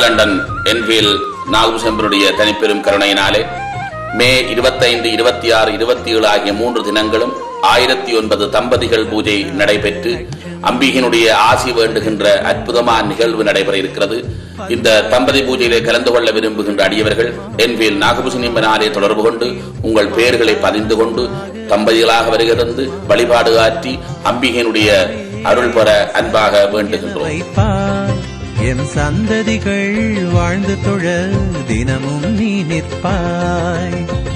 London என்ஃபீல் நாகுசெம்பருடைய தனிப்பெரும் கருணையினாலே மே இருபத்தைந்து இருபத்தி ஆறு இருபத்தி ஏழு ஆகிய மூன்று தினங்களும் ஆயிரத்தி ஒன்பது தம்பதிகள் பூஜை நடைபெற்று அம்பிகையினுடைய ஆசி வேண்டுகின்ற அற்புதமான நிகழ்வு நடைபெற இருக்கிறது இந்த தம்பதி பூஜையிலே கலந்து கொள்ள விரும்புகின்ற அடியவர்கள் என்ஃபீல் நாகபூசணியம்மனாலே தொடர்பு கொண்டு உங்கள் பெயர்களை பதிந்து கொண்டு தம்பதிகளாக வருகிறது வழிபாடு ஆற்றி அம்பிகையினுடைய அருள் பெற அன்பாக வேண்டுகின்றோம் வைப்பார் எம் சந்ததிகள் வாழ்ந்து தொழ தினமும் நீ நிற்பாய்